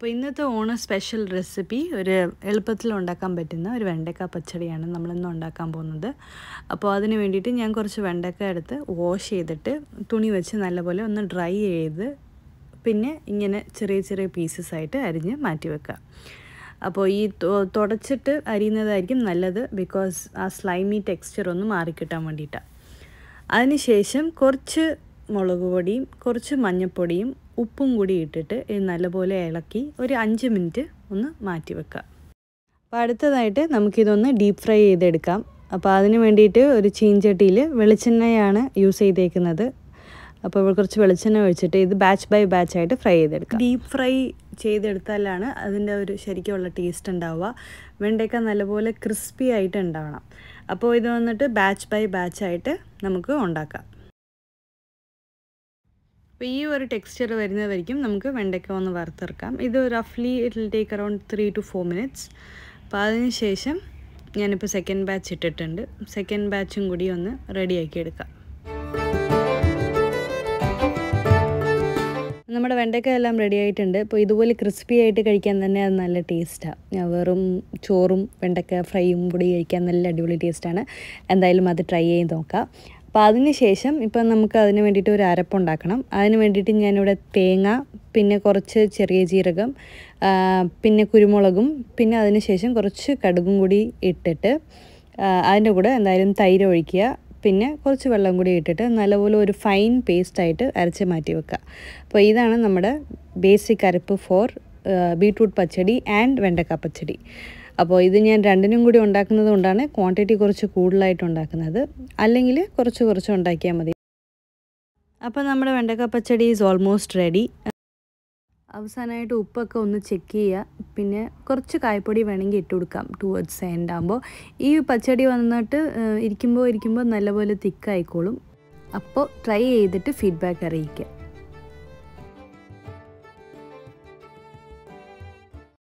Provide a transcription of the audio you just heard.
അപ്പോൾ ഇന്നത്തെ Onam special recipe ഒരു എളുപ്പത്തിൽ ഉണ്ടാക്കാൻ പറ്റുന്ന ഒരു വെണ്ടക്ക പച്ചടിയാണ് നമ്മളിന്ന് ഉണ്ടാക്കാൻ പോകുന്നത് അപ്പോൾ അതിന് വേണ്ടിയിട്ട് ഞാൻ കുറച്ച് വെണ്ടക്ക എടുത്ത് വാഷ് ചെയ്തിട്ട് തുണി വെച്ച് നല്ലപോലെ ഒന്ന് ഡ്രൈ ചെയ്ത് പിന്നെ ഇങ്ങനെ ചെറിയ ചെറിയ പീസസ് ആയിട്ട് അരിഞ്ഞ് മാറ്റി വെക്കുക അപ്പോൾ ഈ തുടച്ചിട്ട് അരിയുന്നതായിരിക്കും നല്ലത് ബിക്കോസ് ആ സ്ലൈമി ടെക്സ്ചർ ഒന്ന് മാറിക്കിട്ടാൻ വേണ്ടിയിട്ടാണ് അതിനുശേഷം കുറച്ച് മുളക് പൊടിയും കുറച്ച് മഞ്ഞൾപ്പൊടിയും ഉപ്പും കൂടി ഇട്ടിട്ട് ഇത് നല്ലപോലെ ഇളക്കി ഒരു അഞ്ച് മിനിറ്റ് ഒന്ന് മാറ്റി വെക്കുക അപ്പോൾ അടുത്തതായിട്ട് നമുക്കിതൊന്ന് ഡീപ്പ് ഫ്രൈ ചെയ്തെടുക്കാം അപ്പോൾ അതിന് വേണ്ടിയിട്ട് ഒരു ചീഞ്ചട്ടിയിൽ വെളിച്ചെണ്ണയാണ് യൂസ് ചെയ്തേക്കുന്നത് അപ്പോൾ കുറച്ച് വെളിച്ചെണ്ണ ഒഴിച്ചിട്ട് ഇത് ബാച്ച് ബൈ ബാച്ച് ആയിട്ട് ഫ്രൈ ചെയ്തെടുക്കാം ഡീപ്പ് ഫ്രൈ ചെയ്തെടുത്താലാണ് അതിൻ്റെ ഒരു ശരിക്കുള്ള ടേസ്റ്റ് ഉണ്ടാവുക വെണ്ടയ്ക്ക നല്ലപോലെ ക്രിസ്പി ആയിട്ട് ഉണ്ടാവണം അപ്പോൾ ഇത് വന്നിട്ട് ബാച്ച് ബൈ ബാച്ച് ആയിട്ട് നമുക്ക് ഉണ്ടാക്കാം അപ്പോൾ ഈ ഒരു ടെക്സ്ചർ വരുന്നതായിരിക്കും നമുക്ക് വെണ്ടയ്ക്ക ഒന്ന് വറുത്തെടുക്കാം ഇത് റഫ്ലി it will take around three to four minutes അപ്പോൾ അതിന് ശേഷം ഞാനിപ്പോൾ സെക്കൻഡ് ബാച്ച് ഇട്ടിട്ടുണ്ട് സെക്കൻഡ് ബാച്ചും കൂടി ഒന്ന് റെഡിയാക്കി എടുക്കാം നമ്മുടെ വെണ്ടയ്ക്ക എല്ലാം റെഡി ആയിട്ടുണ്ട് അപ്പോൾ ഇതുപോലെ ക്രിസ്പി ആയിട്ട് കഴിക്കാൻ തന്നെ അത് നല്ല ടേസ്റ്റാണ് വെറും ചോറും വെണ്ടയ്ക്ക ഫ്രൈയും കൂടി കഴിക്കാൻ നല്ല അടിപൊളി ടേസ്റ്റാണ് എന്തായാലും അത് ട്രൈ ചെയ്ത് നോക്കാം അപ്പോൾ അതിന് ശേഷം ഇപ്പം നമുക്ക് അതിന് വേണ്ടിയിട്ട് ഒരു അരപ്പുണ്ടാക്കണം അതിന് വേണ്ടിയിട്ട് ഞാനിവിടെ തേങ്ങ പിന്നെ കുറച്ച് ചെറിയ ജീരകം പിന്നെ കുരുമുളകും പിന്നെ അതിന് ശേഷം കുറച്ച് കടുകും കൂടി ഇട്ടിട്ട് അതിൻ്റെ കൂടെ എന്തായാലും തൈര് ഒഴിക്കുക പിന്നെ കുറച്ച് വെള്ളം കൂടി ഇട്ടിട്ട് നല്ലപോലെ ഒരു ഫൈൻ പേസ്റ്റായിട്ട് അരച്ച് മാറ്റി വെക്കുക അപ്പോൾ ഇതാണ് നമ്മുടെ ബേസിക് അരപ്പ് ഫോർ ബീട്രൂട്ട് പച്ചടി ആൻഡ് വെണ്ടക്ക പച്ചടി അപ്പോൾ ഇത് ഞാൻ രണ്ടിനും കൂടി ഉണ്ടാക്കുന്നത് കൊണ്ടാണ് ക്വാണ്ടിറ്റി കുറച്ച് കൂടുതലായിട്ട് ഉണ്ടാക്കുന്നത് അല്ലെങ്കിൽ കുറച്ച് കുറച്ച് ഉണ്ടാക്കിയാൽ മതി അപ്പോൾ നമ്മുടെ വെണ്ടക്ക പച്ചടി ഈസ് ഓൾമോസ്റ്റ് റെഡി അവസാനമായിട്ട് ഉപ്പൊക്കെ ഒന്ന് ചെക്ക് ചെയ്യുക പിന്നെ കുറച്ച് കായ്പ്പൊടി വേണമെങ്കിൽ ഇട്ട് കൊടുക്കാം ടുവേർഡ്സ് എൻഡ് ആകുമ്പോൾ ഈ പച്ചടി വന്നിട്ട് ഇരിക്കുമ്പോൾ ഇരിക്കുമ്പോൾ നല്ലപോലെ തിക്കായിക്കോളും അപ്പോൾ ട്രൈ ചെയ്തിട്ട് ഫീഡ്ബാക്ക് അറിയിക്കുക